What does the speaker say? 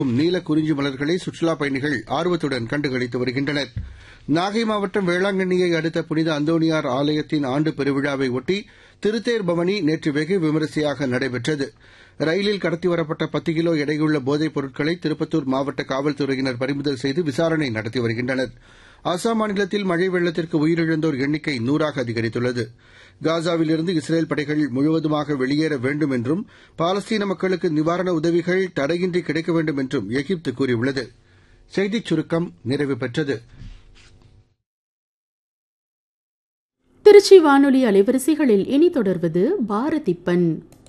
நீல குறிஞ்சி மலர்களை சுற்றுலாப் பயணிகள் ஆர்வத்துடன் கண்டுகளித்து வருகின்றனர் நாகை மாவட்டம் வேளாங்கண்ணியை அடுத்த புனித அந்தோணியார் ஆலயத்தின் ஆண்டு பெருவிழாவை ஒட்டி திருத்தேர் பவனி நேற்று வெகு விமரிசையாக நடைபெற்றது ரயிலில் கடத்தி வரப்பட்ட பத்து கிலோ எடையுள்ள போதைப் பொருட்களை திருப்பத்தூர் மாவட்ட காவல்துறையினர் பறிமுதல் செய்து விசாரணை நடத்தி வருகின்றனர் அசாம் மாநிலத்தில் மழை வெள்ளத்திற்கு உயிரிழந்தோர் எண்ணிக்கை நூறாக அதிகரித்துள்ளது காசாவிலிருந்து இஸ்ரேல் படைகள் முழுவதுமாக வெளியேற வேண்டும் என்றும் பாலஸ்தீன மக்களுக்கு நிவாரண உதவிகள் தடையின்றி கிடைக்க வேண்டும் என்றும் எகிப்து கூறியுள்ளது செய்திச் சுருக்கம் நிறைவு பெற்றது திருச்சி வானொலி அலைவரிசைகளில் இனி தொடர்வது பாரதிப்பன்